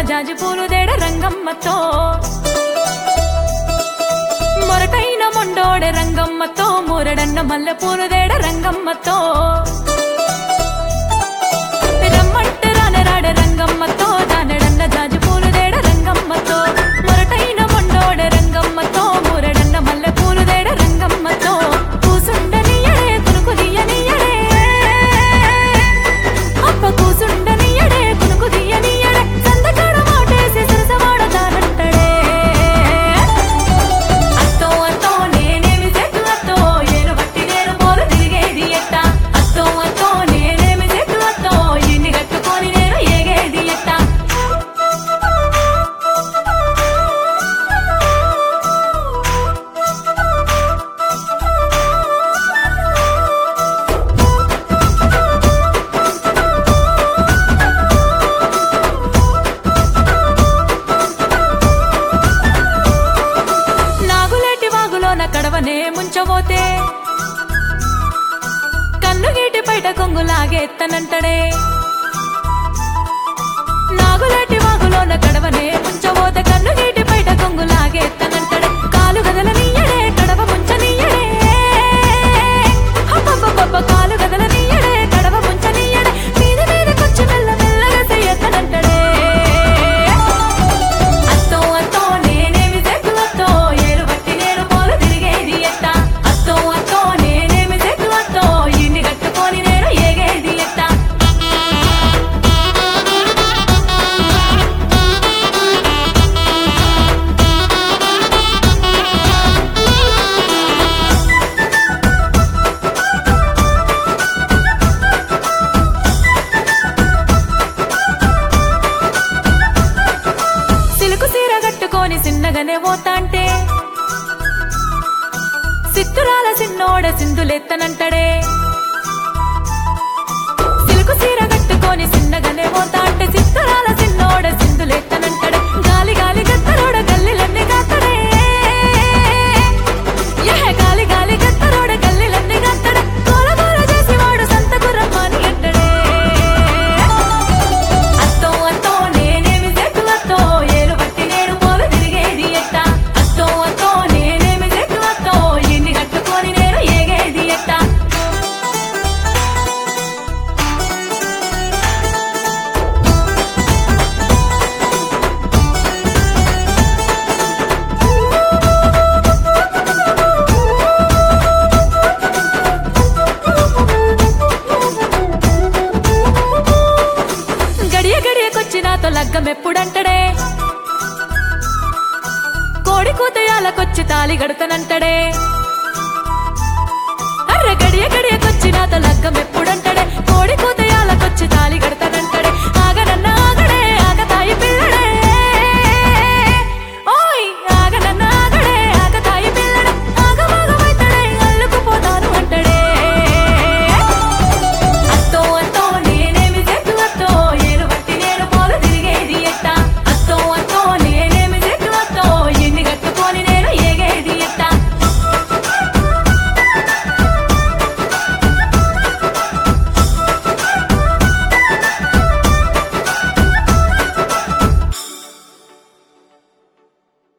జాజి పూలు దేడ రంగమ్మతో మొరటైన మొండోడె రంగమ్మతో మూరడన్న మల్లె పూలు దేడ రంగమ్మతో రమ్మంటే రానరాడే రంగమ్మతో దానడన్న జాజి పూలు దేడ రంగమ్మతో మొరటైన మొండోడె రంగమ్మతో మూరడన్న మల్లె పూలు దేడ రంగమ్మతో కూసుండనియడే కునుకు దియ్యనియడే అప్ప కూసుండనియడే కునుకు దియ్యనియడే సందకాడ మాటేసి సరసవాడతానంటడే అత్తో అత్తో నేనేమి చెట్టు అత్తో ఏలు బట్టి నేను పోలు తిరిగేది ఎట్ట అత్తో అత్తో నేనేమి చెట్టు అత్తో ఇన్ని కట్టుకొని నేను ఏగేది ఎట్ట నాగులేటి వాగులోన కడవనే ముంచబోతే కన్నుగీటి బయట కొంగులాగేత్తనంటడే నాగులేటి వాగులోన కడవనే ముంచబోతే కన్నుగీటి బయట కొంగులాగేత్తనంటడే కాలు గదలనీయడే కడవ ముంచనీయడే అబ్బబ్బబ్బబ్బ కాలు గదలనీయడే కడవ ముంచనీయడే మీద మీద కొంచెం మెల్ల మెల్లగా చెయ్యత్తనంటడే అత్తో అత్తో నేనేమి చెట్టు అత్తో ఏలు బట్టి నేను పోలు తిరిగేది ఎట్ట అత్తో అత్తో నేనేమి చెట్టు అత్తో ఇన్ని కట్టుకొని నేను ఏగేది ఎట్ట సిలుకు సీర కట్టుకొని సిన్నగానే పోతాంటే సిత్తురాల సిన్నోడ సింధులెత్తనంటడే సిలుకు సీర కట్టుకొని సిన్నగానే పోతాంటే సిత్తురాల సిన్నోడ సింధులెత్తనంటడే గాలి గాలి గత్తరోడ గల్లిలన్నీ గత్తడే ఎహ గాలి గాలి గత్తరోడ గల్లిలన్నీ గత్తడే గోల గోల చేసి వాడు సంతకు రమ్మని అంటడే అత్తో అత్తో నేనేమి చెట్టు అత్తో ఏలు బట్టి నేను పోలు తిరిగేది ఎట్ట అత్తో అత్తో నేనేమి చెట్టు అత్తో ఇన్ని కట్టుకొని నేను ఏగేది ఎట్ట గడియ గడియకొచ్చి నాతో లగ్గం ఎప్పుడంటడే కోడి కూతయాలకొచ్చి తాలి గడతనంటడే అర్ర గడియ గడియకొచ్చి నాతో లగ్గం ఎప్పుడంటడే కోడి కూతయాలకొచ్చి తాలి గడతనంటడే